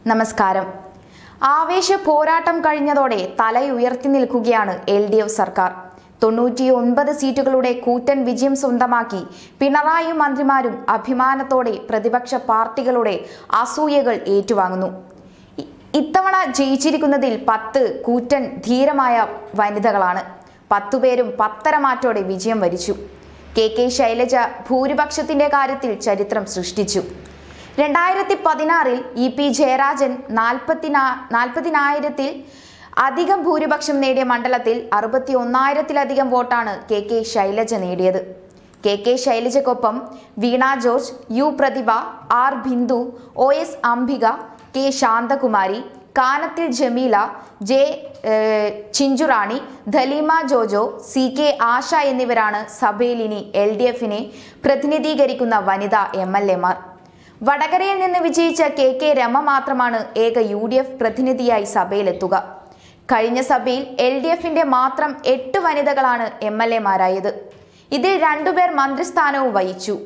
നമസ്കാരം ആവേശ പോരാട്ടം കഴിഞ്ഞതോടെ തലയുയർത്തി നിൽക്കുകയാണ് എൽ ഡി എഫ് സർക്കാർ തൊണ്ണൂറ്റി ഒൻപത് സീറ്റുകളുടെ കൂറ്റൻ വിജയം സ്വന്തമാക്കി പിണറായിയും മന്ത്രിമാരും അഭിമാനത്തോടെ പ്രതിപക്ഷ പാർട്ടികളുടെ അസൂയകൾ ഏറ്റുവാങ്ങുന്നു ഇ- ഇത്തവണ ജയിച്ചിരിക്കുന്നതിൽ പത്ത് കൂറ്റൻ ധീരമായ വനിതകളാണ് പത്തുപേരും പത്തര മാറ്റോടെ വിജയം വരിച്ചു കെ കെ ശൈലജ ഭൂരിപക്ഷത്തിന്റെ കാര്യത്തിൽ ചരിത്രം സൃഷ്ടിച്ചു രണ്ടായിരത്തി പതിനാറിൽ ഇ പി ജയരാജൻ നാൽപ്പത്തിനാ നാൽപ്പതിനായിരത്തിൽ അധികം ഭൂരിപക്ഷം നേടിയ മണ്ഡലത്തിൽ അറുപത്തി ഒന്നായിരത്തിലധികം വോട്ടാണ് കെ കെ ശൈലജ നേടിയത് കെ കെ ശൈലജയ്ക്കൊപ്പം വീണ ജോർജ് യു പ്രതിഭ ആർ ബിന്ദു ഒ എസ് അംബിക കെ ശാന്തകുമാരി കാനത്തിൽ ജമീല ജെ ഏഹ്, ചിഞ്ചുറാണി ധലീമ ജോജോ സി കെ ആശ എന്നിവരാണ് സഭയിൽ ഇനി എൽ ഡി എഫിനെ പ്രതിനിധീകരിക്കുന്ന വനിതാ എം എൽ എമാർ വടകരയിൽ നിന്ന് വിജയിച്ച കെ കെ രമ മാത്രമാണ് ഏക യു ഡി എഫ് പ്രതിനിധിയായി സഭയിലെത്തുക കഴിഞ്ഞ സഭയിൽ എൽ ഡി എഫിന്റെ മാത്രം എട്ട് വനിതകളാണ് എം എൽ എമാരായത് ഇതിൽ രണ്ടുപേർ മന്ത്രിസ്ഥാനവും വഹിച്ചു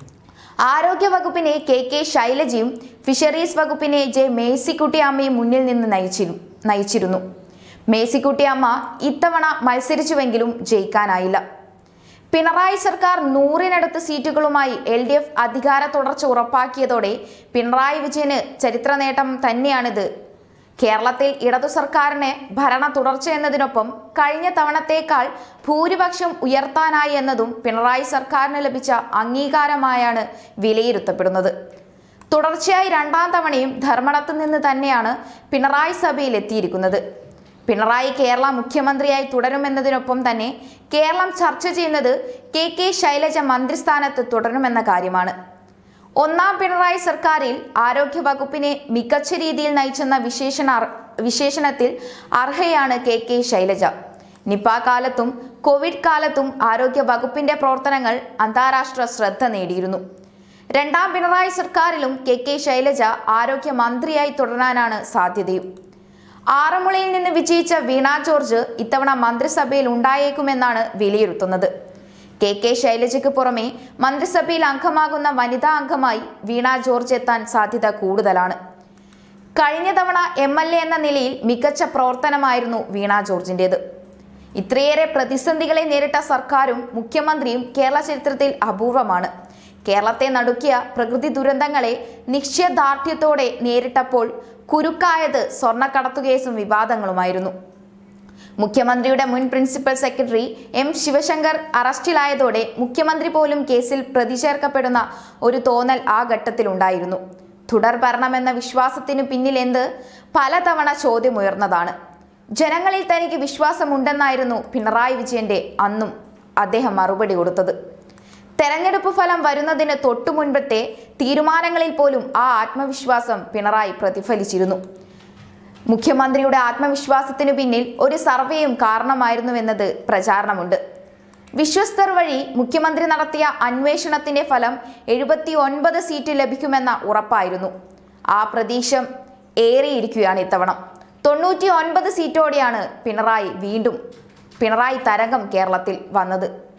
ആരോഗ്യ വകുപ്പിനെ കെ കെ ശൈലജയും ഫിഷറീസ് വകുപ്പിനെ ജെ മേഴ്സിക്കുട്ടിയമ്മയും മുന്നിൽ നിന്ന് നയിച്ചിരു നയിച്ചിരുന്നു മേഴ്സിക്കുട്ടിയമ്മ ഇത്തവണ മത്സരിച്ചുവെങ്കിലും ജയിക്കാനായില്ല പിണറായി സർക്കാർ നൂറിനടുത്ത് സീറ്റുകളുമായി എൽ ഡി എഫ് അധികാര തുടർച്ച ഉറപ്പാക്കിയതോടെ പിണറായി വിജയന് ചരിത്ര നേട്ടം തന്നെയാണിത് കേരളത്തിൽ ഇടതു സർക്കാരിന് ഭരണ തുടർച്ച എന്നതിനൊപ്പം കഴിഞ്ഞ തവണത്തേക്കാൾ ഭൂരിപക്ഷം ഉയർത്താനായി എന്നതും പിണറായി സർക്കാരിന് ലഭിച്ച അംഗീകാരമായാണ് വിലയിരുത്തപ്പെടുന്നത് തുടർച്ചയായി രണ്ടാം തവണയും ധർമ്മടത്ത് നിന്ന് തന്നെയാണ് പിണറായി സഭയിൽ എത്തിയിരിക്കുന്നത് പിണറായി കേരള മുഖ്യമന്ത്രിയായി തുടരുമെന്നതിനൊപ്പം തന്നെ കേരളം ചർച്ച ചെയ്യുന്നത് കെ കെ ശൈലജ മന്ത്രിസ്ഥാനത്ത് തുടരുമെന്ന കാര്യമാണ് ഒന്നാം പിണറായി സർക്കാരിൽ ആരോഗ്യ വകുപ്പിനെ മികച്ച രീതിയിൽ നയിച്ചെന്ന വിശേഷണ വിശേഷണത്തിൽ അർഹയാണ് കെ കെ ശൈലജ നിപ കാലത്തും കോവിഡ് കാലത്തും ആരോഗ്യ വകുപ്പിന്റെ പ്രവർത്തനങ്ങൾ അന്താരാഷ്ട്ര ശ്രദ്ധ നേടിയിരുന്നു രണ്ടാം പിണറായി സർക്കാരിലും കെ കെ ശൈലജ ആരോഗ്യ മന്ത്രിയായി തുടരാനാണ് സാധ്യതയും ആറന്മുളയിൽ നിന്ന് വിജയിച്ച വീണ ജോർജ് ഇത്തവണ മന്ത്രിസഭയിൽ ഉണ്ടായേക്കുമെന്നാണ് വിലയിരുത്തുന്നത് കെ കെ ശൈലജയ്ക്ക് പുറമെ മന്ത്രിസഭയിൽ അംഗമാകുന്ന വനിതാ അംഗമായി വീണ ജോർജ് എത്താൻ സാധ്യത കൂടുതലാണ് കഴിഞ്ഞ തവണ എം എൽ എ എന്ന നിലയിൽ മികച്ച പ്രവർത്തനമായിരുന്നു വീണ ജോർജിൻ്റേത് ഇത്രയേറെ പ്രതിസന്ധികളെ നേരിട്ട സർക്കാരും മുഖ്യമന്ത്രിയും കേരള ചരിത്രത്തിൽ അപൂർവമാണ് കേരളത്തെ നടുക്കിയ പ്രകൃതി ദുരന്തങ്ങളെ നിശ്ചയദാർഢ്യത്തോടെ നേരിട്ടപ്പോൾ കുരുക്കായത് സ്വർണ്ണക്കടത്തു കേസും വിവാദങ്ങളുമായിരുന്നു മുഖ്യമന്ത്രിയുടെ മുൻ പ്രിൻസിപ്പൽ സെക്രട്ടറി എം ശിവശങ്കർ അറസ്റ്റിലായതോടെ മുഖ്യമന്ത്രി പോലും കേസിൽ പ്രതിചേർക്കപ്പെടുന്ന ഒരു തോന്നൽ ആ ഘട്ടത്തിലുണ്ടായിരുന്നു തുടർ ഭരണമെന്ന വിശ്വാസത്തിനു പിന്നിൽ എന്ത് പലതവണ ചോദ്യമുയർന്നതാണ് ജനങ്ങളിൽ തനിക്ക് വിശ്വാസമുണ്ടെന്നായിരുന്നു പിണറായി വിജയന്റെ അന്നും അദ്ദേഹം മറുപടി കൊടുത്തത് തെരഞ്ഞെടുപ്പ് ഫലം വരുന്നതിന് തൊട്ടു മുൻപത്തെ തീരുമാനങ്ങളിൽ പോലും ആ ആത്മവിശ്വാസം പിണറായി പ്രതിഫലിച്ചിരുന്നു മുഖ്യമന്ത്രിയുടെ ആത്മവിശ്വാസത്തിനു പിന്നിൽ ഒരു സർവേയും കാരണമായിരുന്നുവെന്നത് പ്രചാരണമുണ്ട് വിശ്വസ്തർ വഴി മുഖ്യമന്ത്രി നടത്തിയ അന്വേഷണത്തിന്റെ ഫലം എഴുപത്തി ഒൻപത് സീറ്റ് ലഭിക്കുമെന്ന ഉറപ്പായിരുന്നു ആ പ്രതീക്ഷ ഏറിയിരിക്കുകയാണ് ഇത്തവണ തൊണ്ണൂറ്റി ഒൻപത് സീറ്റോടെയാണ് പിണറായി വീണ്ടും പിണറായി തരംഗം കേരളത്തിൽ വന്നത്